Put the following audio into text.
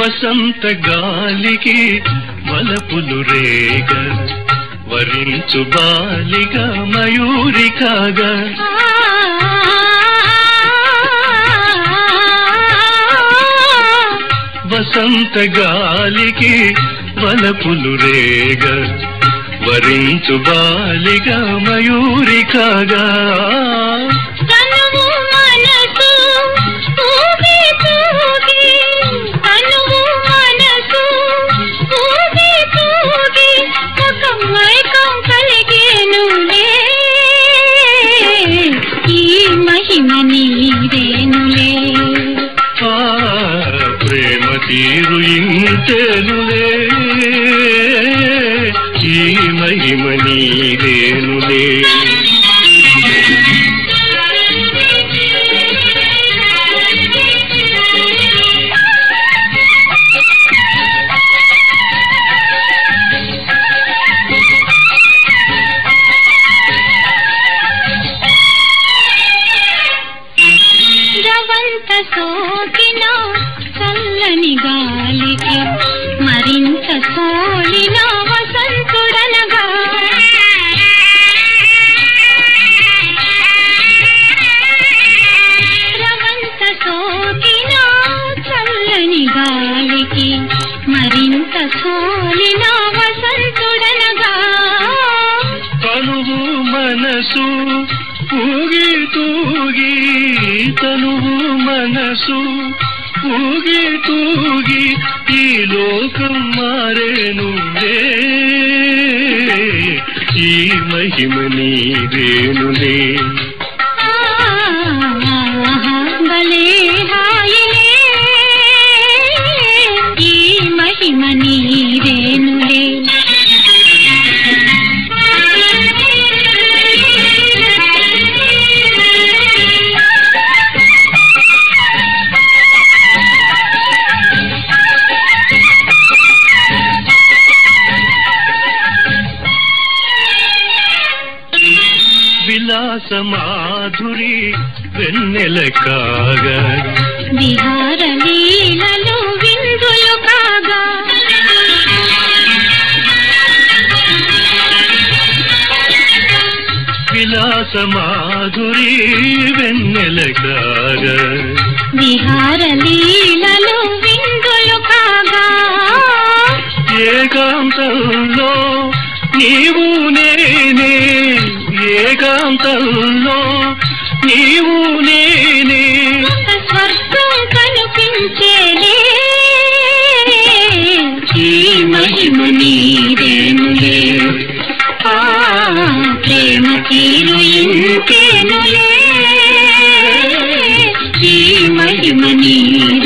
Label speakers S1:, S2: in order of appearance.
S1: వసంత గాలికి వలపులు రేగ వరించు బాలిగా మయూరి కాగా వసంత గాలికి వలపులు రేగ వరించు బాలిగా మయూరి కాగా
S2: తనువు మనసు ఊగి తూగి తనువు మనసు ఊగి తూగి ఒక మైకం కలిగేనులే ఈ మహిమ నీదేనులే
S1: ఆ ప్రేమ తీరు ఇంతేనులే ఈ మహిమ నీదేనులే
S2: రవంత సోకిన చల్లని గాలికి మరింత సోలిన వసంతుడనగా రవంత సోకిన చల్లని గాలికి మరింత సోలిన వసంతుడనగా
S1: తనువు మనసు ఊగి తూగి తనువు మనసు ఊగి తూగి ఈ లోకం మారేను ఈ మహిమ నీదేనులే
S2: భలే హాయిలే ఈ మహిమ నీరేనులే
S1: విలాస మాధురి వెన్నెల కాగా
S2: విహార లీలలు విందులు కాగా
S1: విలాస మాధురి వెన్నెల కాగా
S2: విహార లీలలు విందులు కాగా
S1: ఏకాంతంలో నీవు నేనే ఏకాంతంలో నీవు నేనే
S2: ఒక స్వర్గం కనిపించేలే ఈ మహిమ నీరేనులే ఆ ప్రేమ తీరు ఇంకేనులే ఈ మహిమ నీ